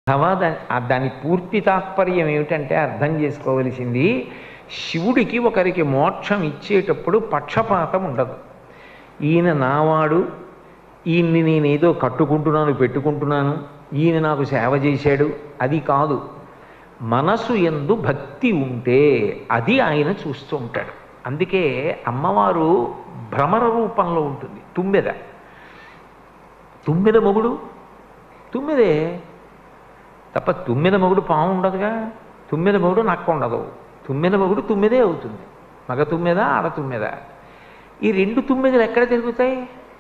అథవా దాని ఆ దాని పూర్తి తాత్పర్యం ఏమిటంటే అర్థం చేసుకోవలసింది శివుడికి ఒకరికి మోక్షం ఇచ్చేటప్పుడు పక్షపాతం ఉండదు ఈయన నావాడు ఈయన్ని నేనేదో కట్టుకుంటున్నాను పెట్టుకుంటున్నాను ఈయన నాకు సేవ చేశాడు అది కాదు మనసు ఎందు భక్తి ఉంటే అది ఆయన చూస్తూ ఉంటాడు అందుకే అమ్మవారు భ్రమర రూపంలో ఉంటుంది తుమ్మెద తుమ్మెద మొగుడు తుమ్మెదే తప్ప తుమ్మెద మొగుడు పాము ఉండదుగా తుమ్మెద మొగుడు నక్క ఉండదు తుమ్మెద మొగుడు తుమ్మెదే అవుతుంది మగ తుమ్మెద ఆడ తుమ్మెద ఈ రెండు తుమ్మెదలు ఎక్కడ తిరుగుతాయి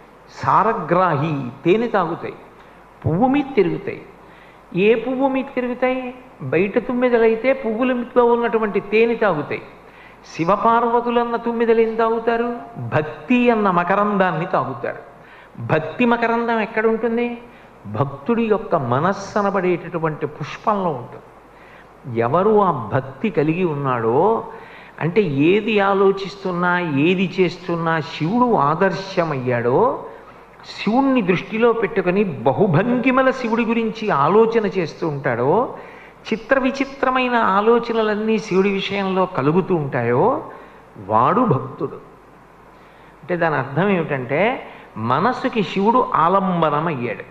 సారగ్రాహి తేనె తాగుతాయి పువ్వు మీద తిరుగుతాయి ఏ పువ్వు మీద తిరుగుతాయి బయట తుమ్మెదలైతే పువ్వుల మీద ఉన్నటువంటి తేనె తాగుతాయి శివపార్వతులన్న తుమ్మెదలు ఏం తాగుతారు భక్తి అన్న మకరందాన్ని తాగుతారు భక్తి మకరందం ఎక్కడ ఉంటుంది భక్తుడి యొక్క మనస్సు అనబడేటటువంటి పుష్పంలో ఉంటుంది ఎవరు ఆ భక్తి కలిగి ఉన్నాడో అంటే ఏది ఆలోచిస్తున్నా ఏది చేస్తున్నా శివుడు ఆదర్శమయ్యాడో శివుణ్ణి దృష్టిలో పెట్టుకొని బహుభంగిమల శివుడి గురించి ఆలోచన చేస్తూ ఉంటాడో చిత్ర విచిత్రమైన ఆలోచనలన్నీ శివుడి విషయంలో కలుగుతూ ఉంటాయో వాడు భక్తుడు అంటే దాని అర్థం ఏమిటంటే మనస్సుకి శివుడు ఆలంబనం అయ్యాడు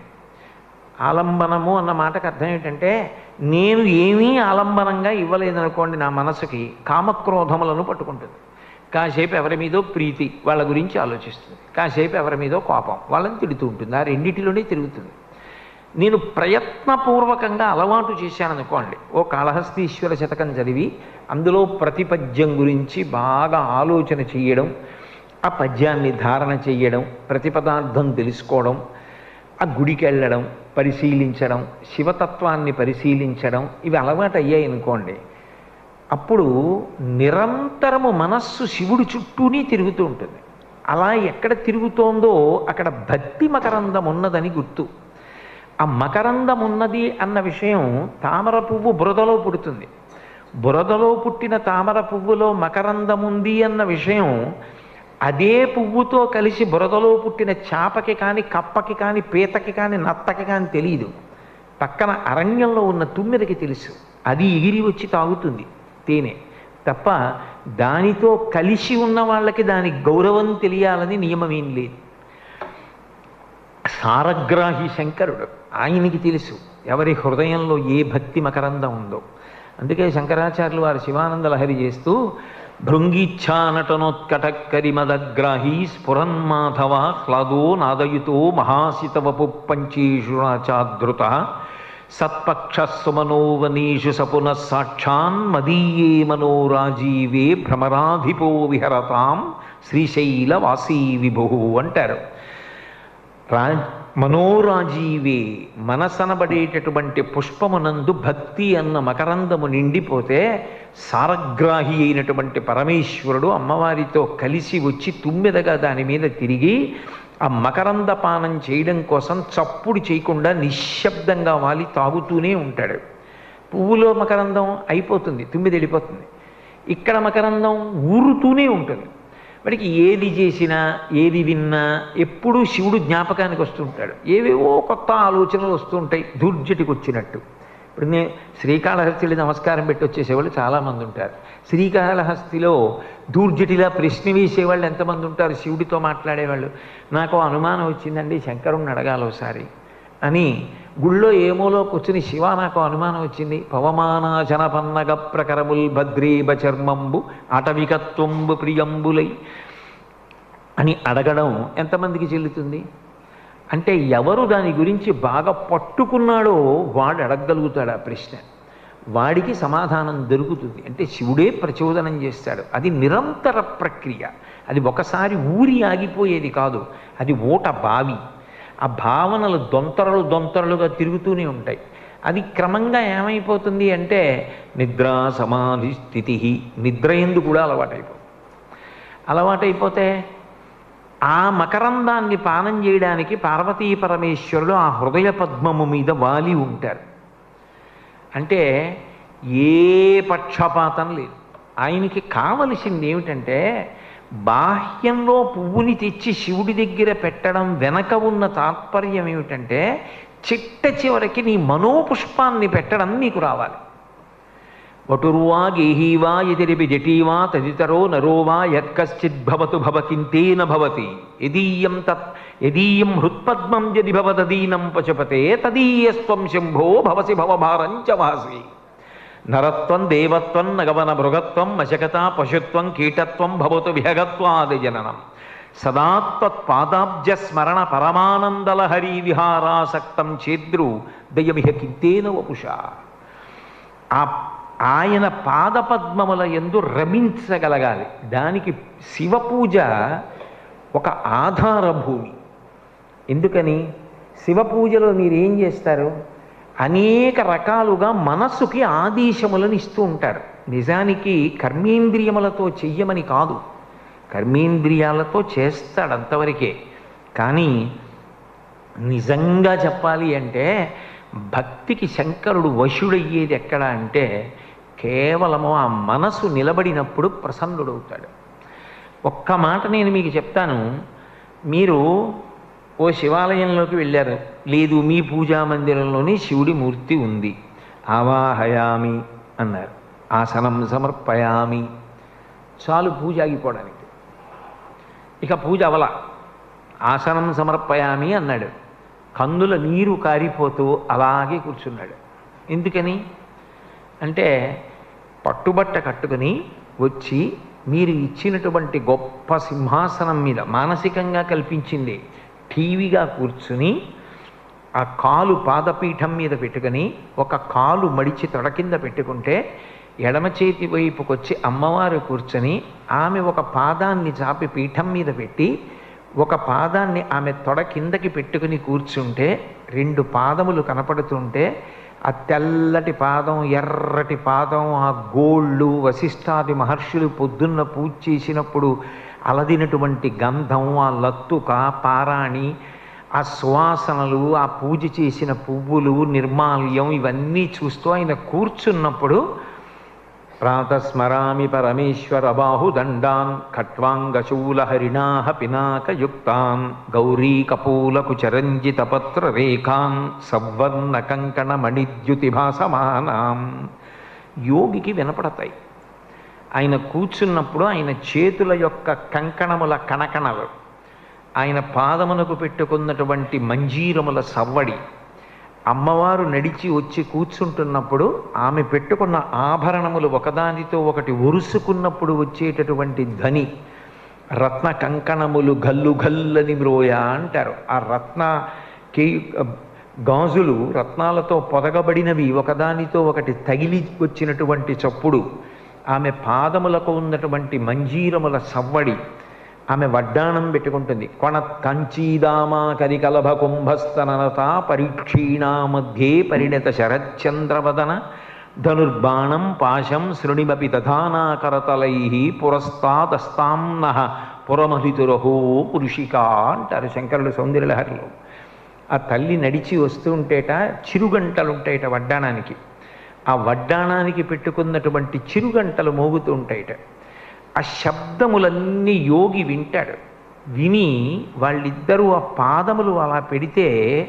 ఆలంబనము అన్న మాటకు అర్థం ఏంటంటే నేను ఏమీ ఆలంబనంగా ఇవ్వలేదనుకోండి నా మనసుకి కామక్రోధములను పట్టుకుంటుంది కాసేపు ఎవరి మీదో ప్రీతి వాళ్ళ గురించి ఆలోచిస్తుంది కాసేపు ఎవరి మీదో కోపం వాళ్ళని తిడుతూ ఉంటుంది ఆ రెండిటిలోనే తిరుగుతుంది నేను ప్రయత్నపూర్వకంగా అలవాటు చేశాననుకోండి ఓ కాళహస్తీశ్వర శతకం చదివి అందులో ప్రతిపద్యం గురించి బాగా ఆలోచన చేయడం ఆ పద్యాన్ని ధారణ చెయ్యడం ప్రతిపదార్థం తెలుసుకోవడం ఆ గుడికి వెళ్ళడం పరిశీలించడం శివతత్వాన్ని పరిశీలించడం ఇవి అలవాటు అయ్యాయి అనుకోండి అప్పుడు నిరంతరము మనస్సు శివుడి చుట్టూనే తిరుగుతూ ఉంటుంది అలా ఎక్కడ తిరుగుతోందో అక్కడ భక్తి మకరందం ఉన్నదని గుర్తు ఆ మకరందం ఉన్నది అన్న విషయం తామర పువ్వు బురదలో పుడుతుంది బురదలో పుట్టిన తామర పువ్వులో మకరందం ఉంది అన్న విషయం అదే పువ్వుతో కలిసి బురదలో పుట్టిన చాపకి కానీ కప్పకి కానీ పీతకి కానీ నత్తకి కానీ తెలియదు పక్కన అరణ్యంలో ఉన్న తుమ్మెదకి తెలుసు అది ఎగిరి వచ్చి తాగుతుంది తేనె తప్ప దానితో కలిసి ఉన్న వాళ్ళకి దాని గౌరవం తెలియాలని నియమమేం లేదు సారగ్రాహి శంకరుడు ఆయనకి తెలుసు ఎవరి హృదయంలో ఏ భక్తి మకరందం ఉందో అందుకే శంకరాచార్యులు వారు శివానంద లహరి చేస్తూ భృంగిచ్ఛానటనోత్కటక్కరిమదగ్రాహీ స్ఫురన్మాధవ హ్లాదో నాదయుతో మహాసితవపు పంచేషురాచాధృత సత్పక్షస్సుమనోవనీషు సపున సాక్షాన్ మదీయే మనోరాజీవే భ్రమరాధిపో విహరతాం శ్రీశైలవాసీ విభు అంటారు రా మనోరాజీవే మనసనబడేటటువంటి పుష్పమునందు భక్తి అన్న మకరందము నిండిపోతే సారగ్రాహి అయినటువంటి పరమేశ్వరుడు అమ్మవారితో కలిసి వచ్చి తుమ్మెదగా దాని మీద తిరిగి ఆ మకరంద పానం చేయడం కోసం చప్పుడు చేయకుండా నిశ్శబ్దంగా వాలి తాగుతూనే ఉంటాడు పువ్వులో మకరందం అయిపోతుంది తుమ్మిది వెళ్ళిపోతుంది ఇక్కడ మకరందం ఊరుతూనే ఉంటుంది వాడికి ఏది చేసినా ఏది విన్నా ఎప్పుడూ శివుడు జ్ఞాపకానికి వస్తుంటాడు ఏవేవో కొత్త ఆలోచనలు వస్తుంటాయి దూర్జటికి వచ్చినట్టు ఇప్పుడు నేను శ్రీకాళహస్తిలో నమస్కారం పెట్టి వచ్చేసేవాళ్ళు చాలామంది ఉంటారు శ్రీకాళహస్తిలో దూర్జటిలా ప్రశ్న వేసేవాళ్ళు ఎంతమంది ఉంటారు శివుడితో మాట్లాడేవాళ్ళు నాకు అనుమానం వచ్చిందండి శంకరుణ్ణి అడగాలి ఒకసారి అని గుళ్ళో ఏమోలో కూర్చుని శివ నాకు అనుమానం వచ్చింది పవమానాచన పన్నగ ప్రకరముల్ భద్రీబ చర్మంబు అటవికత్వంబు ప్రియంబులై అని అడగడం ఎంతమందికి చెల్లుతుంది అంటే ఎవరు దాని గురించి బాగా పట్టుకున్నాడో వాడు అడగగలుగుతాడు ఆ ప్రశ్న వాడికి సమాధానం దొరుకుతుంది అంటే శివుడే ప్రచోదనం చేస్తాడు అది నిరంతర ప్రక్రియ అది ఒకసారి ఊరి ఆగిపోయేది కాదు అది ఓట బావి ఆ భావనలు దొంతరలు దొంతరలుగా తిరుగుతూనే ఉంటాయి అది క్రమంగా ఏమైపోతుంది అంటే నిద్రా సమాధి స్థితి నిద్ర ఎందు కూడా అలవాటైపోతుంది అలవాటైపోతే ఆ మకరందాన్ని పానం చేయడానికి పార్వతీ పరమేశ్వరుడు ఆ హృదయ పద్మము మీద వాలి ఉంటారు అంటే ఏ పక్షపాతం లేదు ఆయనకి కావలసింది ఏమిటంటే బాహ్యంలో పువ్వుని తెచ్చి శివుడి దగ్గర పెట్టడం వెనక ఉన్న తాత్పర్యం ఏమిటంటే చిట్ట చివరికి నీ మనోపుష్పాన్ని పెట్టడం నీకు రావాలి వటుర్వా గేహీవా ఎదిరిపి జటీవా తదితరో నరో వా యత్కశ్చిద్భవతు భవకింతేన భవతి యదీయం తత్ యదీయం హృత్పద్మం యది భవదీనం పశుపతే తదీయస్వం శంభో భవసి భవభారం చ వాసి నరత్వం దేవత్వం నగవన మృగత్వం మశకత పశుత్వం కీటత్వం భవతు విహగత్వాది జననం సదాత్వత్పాదాబ్జ స్మరణ పరమానందలహరీ విహారాసక్తం చేద్రు దయమిహ కింతేన వపుష ఆ ఆయన పాదపద్మముల ఎందు రమించగలగాలి దానికి శివ పూజ ఒక ఆధార భూమి ఎందుకని శివ పూజలో మీరు ఏం చేస్తారు అనేక రకాలుగా మనస్సుకి ఆదేశములను ఇస్తూ ఉంటారు నిజానికి కర్మేంద్రియములతో చెయ్యమని కాదు కర్మేంద్రియాలతో చేస్తాడు అంతవరకే కానీ నిజంగా చెప్పాలి అంటే భక్తికి శంకరుడు వశుడయ్యేది ఎక్కడ అంటే కేవలము ఆ మనసు నిలబడినప్పుడు ప్రసన్నుడవుతాడు ఒక్క మాట నేను మీకు చెప్తాను మీరు ఓ శివాలయంలోకి వెళ్ళారు లేదు మీ పూజా మందిరంలోనే శివుడి మూర్తి ఉంది ఆవాహయామి అన్నారు ఆసనం సమర్పయామి చాలు పూజ ఆగిపోవడానికి ఇక పూజ అవల ఆసనం సమర్పయామి అన్నాడు కందుల నీరు కారిపోతూ అలాగే కూర్చున్నాడు ఎందుకని అంటే పట్టుబట్ట కట్టుకుని వచ్చి మీరు ఇచ్చినటువంటి గొప్ప సింహాసనం మీద మానసికంగా కల్పించింది టీవీగా కూర్చుని ఆ కాలు పాదపీఠం మీద పెట్టుకొని ఒక కాలు మడిచి తొడ కింద పెట్టుకుంటే ఎడమ చేతి వైపుకొచ్చి అమ్మవారు కూర్చొని ఆమె ఒక పాదాన్ని చాపి పీఠం మీద పెట్టి ఒక పాదాన్ని ఆమె తొడ కిందకి పెట్టుకుని కూర్చుంటే రెండు పాదములు కనపడుతుంటే ఆ తెల్లటి పాదం ఎర్రటి పాదం ఆ గోళ్ళు వశిష్ఠాది మహర్షులు పొద్దున్న పూజ చేసినప్పుడు అలదినటువంటి గంధం ఆ లత్తుక పారాణి ఆ సువాసనలు ఆ పూజ చేసిన పువ్వులు నిర్మాల్యం ఇవన్నీ చూస్తూ ఆయన కూర్చున్నప్పుడు ప్రాతస్మరామి పరమేశ్వర బాహుదండాన్ ఖట్వాంగశూల హరిణాహ పినాకయుక్తాన్ గౌరీ కపూలకు చరంజిత పత్ర రేఖాన్ సవర్ణ కంకణ మణిద్యుతి భాసమానాం యోగికి వినపడతాయి ఆయన కూర్చున్నప్పుడు ఆయన చేతుల యొక్క కంకణముల కణకణలు ఆయన పాదమునకు పెట్టుకున్నటువంటి మంజీరముల సవ్వడి అమ్మవారు నడిచి వచ్చి కూర్చుంటున్నప్పుడు ఆమె పెట్టుకున్న ఆభరణములు ఒకదానితో ఒకటి ఒరుసుకున్నప్పుడు వచ్చేటటువంటి ధ్వని రత్న కంకణములు గల్లు గల్లని మ్రోయ అంటారు ఆ రత్న కే గాజులు రత్నాలతో పొదగబడినవి ఒకదానితో ఒకటి తగిలి వచ్చినటువంటి చప్పుడు ఆమె పాదములకు ఉన్నటువంటి మంజీరముల సవ్వడి ఆమె వడ్డాణం పెట్టుకుంటుంది కొణ కంచీదామా కరికలభ కుంభస్తనత పరీక్షీణా మధ్యే పరిణత శరచంద్రవదన ధనుర్బాణం పాశం శృణిమపి తథానాకరతలై పురస్తాదస్తాంన పురమహితురహో పురుషిక అంటారు శంకరుడు సౌందర్యలహరిలో ఆ తల్లి నడిచి వస్తూ ఉంటేట చిరుగంటలు ఉంటాయట వడ్డాణానికి ఆ వడ్డాణానికి పెట్టుకున్నటువంటి చిరుగంటలు మోగుతూ ఉంటాయట ఆ శబ్దములన్నీ యోగి వింటాడు విని వాళ్ళిద్దరూ ఆ పాదములు అలా పెడితే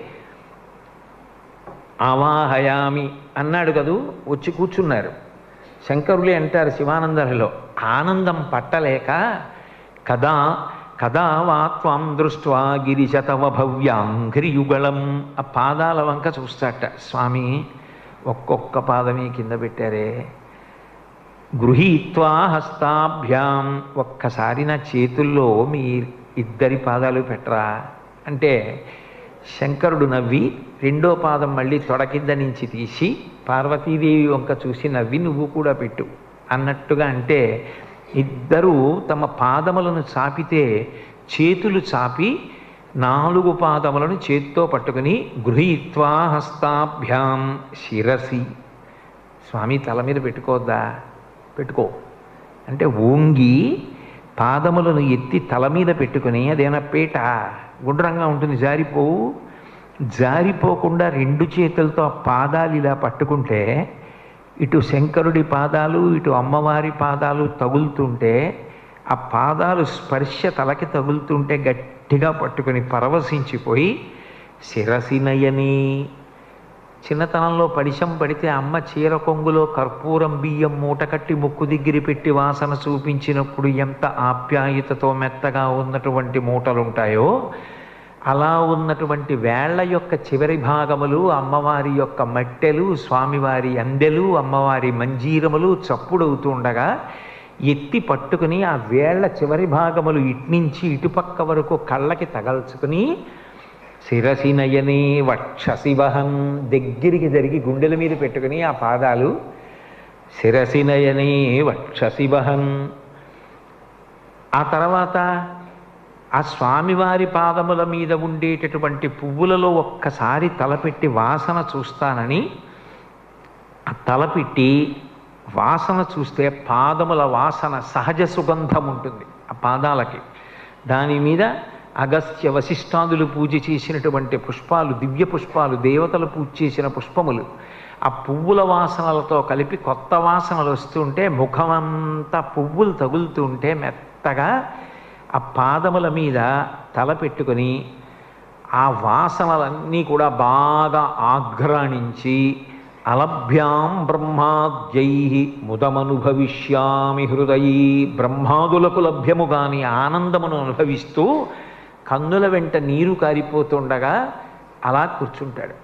ఆవాహయామి అన్నాడు కదూ వచ్చి కూర్చున్నారు శంకరులే అంటారు శివానందరిలో ఆనందం పట్టలేక కదా కదా వా త్వాం దృష్ట్వా గిరిశతవ భవ్యాంఘ్రియుగళం ఆ పాదాల వంక చూస్తాట స్వామి ఒక్కొక్క పాదమే కింద పెట్టారే గృహీత్వా హస్తాభ్యాం ఒక్కసారి నా చేతుల్లో మీ ఇద్దరి పాదాలు పెట్టరా అంటే శంకరుడు నవ్వి రెండో పాదం మళ్ళీ తొడ కింద నుంచి తీసి పార్వతీదేవి వంక చూసి నవ్వి నువ్వు కూడా పెట్టు అన్నట్టుగా అంటే ఇద్దరూ తమ పాదములను చాపితే చేతులు చాపి నాలుగు పాదములను చేత్తో పట్టుకుని గృహీత్వా హస్తాభ్యాం శిరసి స్వామి తల మీద పెట్టుకోవద్దా పెట్టుకో అంటే ఓంగి పాదములను ఎత్తి తల మీద పెట్టుకుని అదేనా పీట గుండ్రంగా ఉంటుంది జారిపోవు జారిపోకుండా రెండు చేతులతో ఆ పాదాలు ఇలా పట్టుకుంటే ఇటు శంకరుడి పాదాలు ఇటు అమ్మవారి పాదాలు తగులుతుంటే ఆ పాదాలు స్పర్శ తలకి తగులుతుంటే గట్టిగా పట్టుకుని పరవశించిపోయి శిరసినయని చిన్నతనంలో పడిశం పడితే అమ్మ చీర కొంగులో కర్పూరం బియ్యం మూట కట్టి ముక్కు దగ్గర పెట్టి వాసన చూపించినప్పుడు ఎంత ఆప్యాయతతో మెత్తగా ఉన్నటువంటి మూటలుంటాయో అలా ఉన్నటువంటి వేళ్ల యొక్క చివరి భాగములు అమ్మవారి యొక్క మట్టెలు స్వామివారి అందెలు అమ్మవారి మంజీరములు చప్పుడవుతూ ఉండగా ఎత్తి పట్టుకుని ఆ వేళ్ల చివరి భాగములు ఇట్నుంచి ఇటుపక్క వరకు కళ్ళకి తగల్చుకుని శిరసి నయని వక్షసి వహం దగ్గరికి జరిగి గుండెల మీద పెట్టుకుని ఆ పాదాలు శిరసి నయని వక్షసి వహం ఆ తర్వాత ఆ స్వామివారి పాదముల మీద ఉండేటటువంటి పువ్వులలో ఒక్కసారి తలపెట్టి వాసన చూస్తానని ఆ తలపెట్టి వాసన చూస్తే పాదముల వాసన సహజ సుగంధం ఉంటుంది ఆ పాదాలకి దాని మీద అగస్త్య వశిష్టాదులు పూజ చేసినటువంటి పుష్పాలు దివ్య పుష్పాలు దేవతలు పూజ చేసిన పుష్పములు ఆ పువ్వుల వాసనలతో కలిపి కొత్త వాసనలు వస్తుంటే ముఖమంతా పువ్వులు తగులుతుంటే మెత్తగా ఆ పాదముల మీద తల పెట్టుకొని ఆ వాసనలన్నీ కూడా బాగా ఆఘ్రాణించి అలభ్యాం బ్రహ్మాద్యై ముదమనుభవిష్యామి హృదయీ బ్రహ్మాదులకు లభ్యము కాని ఆనందమును అనుభవిస్తూ కన్నుల వెంట నీరు కారిపోతుండగా అలా కూర్చుంటాడు